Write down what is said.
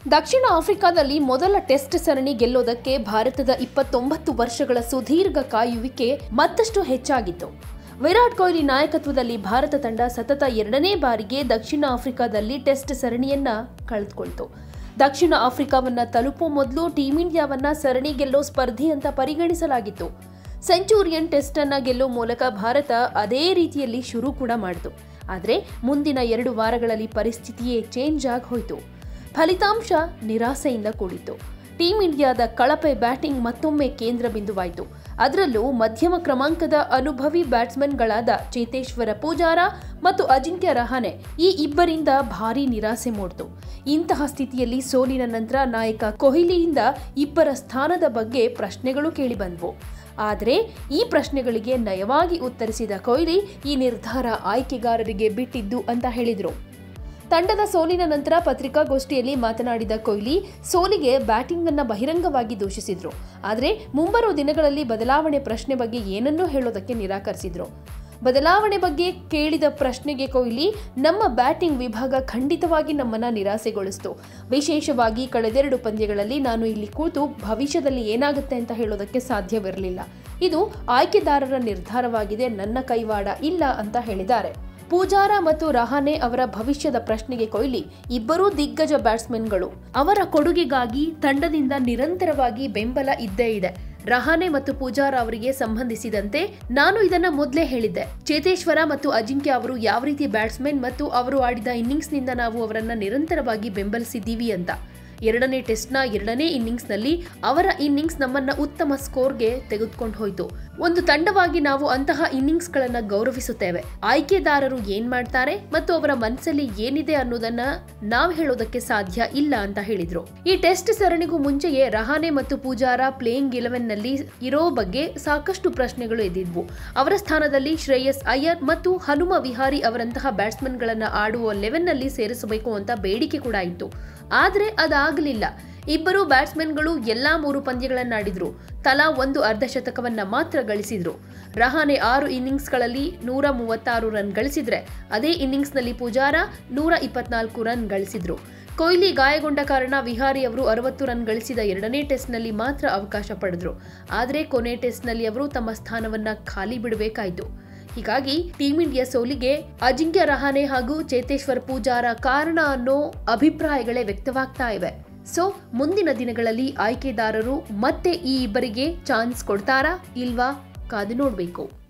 ದಕ್ಷಿಣ ಆಫ್ರಿಕಾದಲ್ಲಿ ಮೊದಲ ಟೆಸ್ಟ್ ಸರಣಿ ಗೆಲ್ಲೋದಕ್ಕೆ ಭಾರತದ ಇಪ್ಪತ್ತೊಂಬತ್ತು ವರ್ಷಗಳ ಸುದೀರ್ಘ ಕಾಯುವಿಕೆ ಮತ್ತಷ್ಟು ಹೆಚ್ಚಾಗಿತ್ತು ವಿರಾಟ್ ಕೊಹ್ಲಿ ನಾಯಕತ್ವದಲ್ಲಿ ಭಾರತ ತಂಡ ಸತತ ಎರಡನೇ ಬಾರಿಗೆ ದಕ್ಷಿಣ ಆಫ್ರಿಕಾದಲ್ಲಿ ಟೆಸ್ಟ್ ಸರಣಿಯನ್ನ ಕಳೆದುಕೊಳ್ತು ದಕ್ಷಿಣ ಆಫ್ರಿಕಾವನ್ನ ತಲುಪೋ ಮೊದಲು ಟೀಂ ಇಂಡಿಯಾವನ್ನ ಸರಣಿ ಗೆಲ್ಲೋ ಸ್ಪರ್ಧಿ ಅಂತ ಪರಿಗಣಿಸಲಾಗಿತ್ತು ಸೆಂಚುರಿಯನ್ ಟೆಸ್ಟ್ ಅನ್ನ ಗೆಲ್ಲೋ ಮೂಲಕ ಭಾರತ ಅದೇ ರೀತಿಯಲ್ಲಿ ಶುರು ಕೂಡ ಮಾಡಿತು ಆದರೆ ಮುಂದಿನ ಎರಡು ವಾರಗಳಲ್ಲಿ ಪರಿಸ್ಥಿತಿಯೇ ಚೇಂಜ್ ಆಗಿ ಹೋಯಿತು ಫಲಿತಾಂಶ ನಿರಾಸೆಯಿಂದ ಕೂಡಿತ್ತು ಟೀಂ ಇಂಡಿಯಾದ ಕಳಪೆ ಬ್ಯಾಟಿಂಗ್ ಮತ್ತೊಮ್ಮೆ ಕೇಂದ್ರ ಬಿಂದುವಾಯಿತು ಅದರಲ್ಲೂ ಮಧ್ಯಮ ಕ್ರಮಾಂಕದ ಅನುಭವಿ ಬ್ಯಾಟ್ಸ್ಮನ್ಗಳಾದ ಚೇತೇಶ್ವರ ಪೂಜಾರ ಮತ್ತು ಅಜಿಂಕ್ಯ ರಹಾನೆ ಈ ಇಬ್ಬರಿಂದ ಭಾರೀ ನಿರಾಸೆ ಮೂಡಿತು ಇಂತಹ ಸ್ಥಿತಿಯಲ್ಲಿ ಸೋಲಿನ ನಂತರ ನಾಯಕ ಕೊಹ್ಲಿಯಿಂದ ಇಬ್ಬರ ಸ್ಥಾನದ ಬಗ್ಗೆ ಪ್ರಶ್ನೆಗಳು ಕೇಳಿಬಂದವು ಆದರೆ ಈ ಪ್ರಶ್ನೆಗಳಿಗೆ ನಯವಾಗಿ ಉತ್ತರಿಸಿದ ಕೊಹ್ಲಿ ಈ ನಿರ್ಧಾರ ಆಯ್ಕೆಗಾರರಿಗೆ ಬಿಟ್ಟಿದ್ದು ಅಂತ ಹೇಳಿದರು ತಂಡದ ಸೋಲಿನ ನಂತರ ಪತ್ರಿಕಾಗೋಷ್ಠಿಯಲ್ಲಿ ಮಾತನಾಡಿದ ಕೊಹ್ಲಿ ಸೋಲಿಗೆ ಬ್ಯಾಟಿಂಗ್ ಅನ್ನ ಬಹಿರಂಗವಾಗಿ ದೂಷಿಸಿದ್ರು ಆದರೆ ಮುಂಬರುವ ದಿನಗಳಲ್ಲಿ ಬದಲಾವಣೆ ಪ್ರಶ್ನೆ ಬಗ್ಗೆ ಏನನ್ನೂ ಹೇಳೋದಕ್ಕೆ ನಿರಾಕರಿಸಿದ್ರು ಬದಲಾವಣೆ ಬಗ್ಗೆ ಕೇಳಿದ ಪ್ರಶ್ನೆಗೆ ಕೊಹ್ಲಿ ನಮ್ಮ ಬ್ಯಾಟಿಂಗ್ ವಿಭಾಗ ಖಂಡಿತವಾಗಿ ನಮ್ಮನ್ನ ನಿರಾಸೆಗೊಳಿಸಿತು ವಿಶೇಷವಾಗಿ ಕಳೆದೆರಡು ಪಂದ್ಯಗಳಲ್ಲಿ ನಾನು ಇಲ್ಲಿ ಕೂತು ಭವಿಷ್ಯದಲ್ಲಿ ಏನಾಗುತ್ತೆ ಅಂತ ಹೇಳೋದಕ್ಕೆ ಸಾಧ್ಯವಿರಲಿಲ್ಲ ಇದು ಆಯ್ಕೆದಾರರ ನಿರ್ಧಾರವಾಗಿದೆ ನನ್ನ ಕೈವಾಡ ಇಲ್ಲ ಅಂತ ಹೇಳಿದ್ದಾರೆ ಪೂಜಾರ ಮತ್ತು ರಹಾನೆ ಅವರ ಭವಿಷ್ಯದ ಪ್ರಶ್ನೆಗೆ ಕೊಹ್ಲಿ ಇಬ್ಬರೂ ದಿಗ್ಗಜ ಬ್ಯಾಟ್ಸ್ಮನ್ಗಳು ಅವರ ಕೊಡುಗೆಗಾಗಿ ತಂಡದಿಂದ ನಿರಂತರವಾಗಿ ಬೆಂಬಲ ಇದ್ದೇ ಇದೆ ರಹಾನೆ ಮತ್ತು ಪೂಜಾರ ಅವರಿಗೆ ಸಂಬಂಧಿಸಿದಂತೆ ನಾನು ಇದನ್ನ ಮೊದಲೇ ಹೇಳಿದ್ದೆ ಚೇತೇಶ್ವರ ಮತ್ತು ಅಜಿಂಕ್ಯ ಅವರು ಯಾವ ರೀತಿ ಬ್ಯಾಟ್ಸ್ಮನ್ ಮತ್ತು ಅವರು ಆಡಿದ ಇನ್ನಿಂಗ್ಸ್ನಿಂದ ನಾವು ಅವರನ್ನ ನಿರಂತರವಾಗಿ ಬೆಂಬಲಿಸಿದ್ದೀವಿ ಅಂತ ಎರಡನೇ ಟೆಸ್ಟ್ನ ಎರಡನೇ ಇನ್ನಿಂಗ್ಸ್ನಲ್ಲಿ ಅವರ ಇನ್ನಿಂಗ್ಸ್ ನಮ್ಮನ್ನ ಉತ್ತಮ ಸ್ಕೋರ್ಗೆ ತೆಗೆದುಕೊಂಡು ಹೋಯಿತು ಒಂದು ತಂಡವಾಗಿ ನಾವು ಅಂತಹ ಇನ್ನಿಂಗ್ಸ್ಗಳನ್ನ ಗೌರವಿಸುತ್ತೇವೆ ಆಯ್ಕೆದಾರರು ಏನ್ ಮಾಡ್ತಾರೆ ಮತ್ತು ಅವರ ಮನಸ್ಸಲ್ಲಿ ಏನಿದೆ ಅನ್ನೋದನ್ನ ನಾವು ಹೇಳೋದಕ್ಕೆ ಸಾಧ್ಯ ಇಲ್ಲ ಅಂತ ಹೇಳಿದ್ರು ಈ ಟೆಸ್ಟ್ ಸರಣಿಗೂ ಮುಂಚೆಯೇ ರಹಾನೆ ಮತ್ತು ಪೂಜಾರ ಪ್ಲೇಯಿಂಗ್ ಇಲೆವೆನ್ ನಲ್ಲಿ ಇರೋ ಬಗ್ಗೆ ಸಾಕಷ್ಟು ಪ್ರಶ್ನೆಗಳು ಎದ್ದಿದ್ವು ಅವರ ಸ್ಥಾನದಲ್ಲಿ ಶ್ರೇಯಸ್ ಅಯ್ಯರ್ ಮತ್ತು ಹನುಮ ವಿಹಾರಿ ಅವರಂತಹ ಬ್ಯಾಟ್ಸ್ಮನ್ಗಳನ್ನ ಆಡುವ ಲೆವೆನ್ ನಲ್ಲಿ ಸೇರಿಸಬೇಕು ಅಂತ ಬೇಡಿಕೆ ಕೂಡ ಇತ್ತು ಆದರೆ ಅದಾಗಲಿಲ್ಲ ಇಬ್ಬರು ಬ್ಯಾಟ್ಸ್ಮನ್ಗಳು ಎಲ್ಲಾ ಮೂರು ಪಂದ್ಯಗಳನ್ನಾಡಿದ್ರು ತಲಾ ಒಂದು ಅರ್ಧಶತಕವನ್ನ ಮಾತ್ರ ಗಳಿಸಿದ್ರು ರಹಾನೆ ಆರು ಇನ್ನಿಂಗ್ಸ್ಗಳಲ್ಲಿ ನೂರ ಮೂವತ್ತಾರು ರನ್ ಗಳಿಸಿದ್ರೆ ಅದೇ ಇನ್ನಿಂಗ್ಸ್ನಲ್ಲಿ ಪೂಜಾರ ನೂರ ಇಪ್ಪತ್ನಾಲ್ಕು ರನ್ ಗಳಿಸಿದ್ರು ಕೊಹ್ಲಿ ಗಾಯಗೊಂಡ ಕಾರಣ ವಿಹಾರಿ ಅವರು ಅರವತ್ತು ರನ್ ಗಳಿಸಿದ ಎರಡನೇ ಟೆಸ್ಟ್ನಲ್ಲಿ ಮಾತ್ರ ಅವಕಾಶ ಪಡೆದ್ರು ಆದರೆ ಕೊನೆ ಟೆಸ್ಟ್ನಲ್ಲಿ ಅವರು ತಮ್ಮ ಸ್ಥಾನವನ್ನ ಖಾಲಿ ಬಿಡಬೇಕಾಯಿತು ಹೀಗಾಗಿ ಟೀಂ ಇಂಡಿಯಾ ಸೋಲಿಗೆ ಅಜಿಂಕ್ಯ ರಹಾನೆ ಹಾಗೂ ಚೇತೇಶ್ವರ್ ಪೂಜಾರ ಕಾರಣ ಅನ್ನೋ ಅಭಿಪ್ರಾಯಗಳೇ ವ್ಯಕ್ತವಾಗ್ತಾ ಇವೆ ಸೊ ಮುಂದಿನ ದಿನಗಳಲ್ಲಿ ಆಯ್ಕೆದಾರರು ಮತ್ತೆ ಈ ಇಬ್ಬರಿಗೆ ಚಾನ್ಸ್ ಕೊಡ್ತಾರಾ ಇಲ್ವಾ ಕಾದು ನೋಡಬೇಕು